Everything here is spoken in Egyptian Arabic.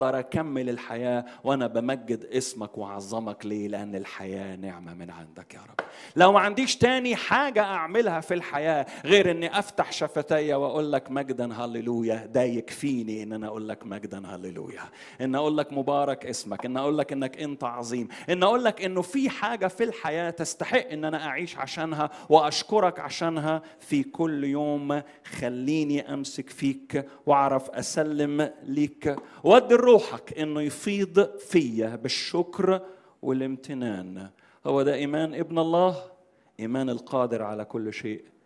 اقدر اكمل الحياه وانا بمجد اسمك واعظمك ليه لان الحياه نعمه من عندك يا رب لو ما عنديش تاني حاجه اعملها في الحياه غير اني افتح شفتي واقول لك مجدا هللويا ده يكفيني ان انا اقول لك مجدا هللويا ان اقول لك مبارك اسمك ان اقول لك انك انت عظيم ان اقول لك انه في حاجه في الحياه تستحق ان انا اعيش عشانها واشكرك عشانها في كل يوم خليني امسك فيك واعرف اسلم ليك وادي روحك انه يفيض فيا بالشكر والامتنان هو ده ايمان ابن الله ايمان القادر على كل شيء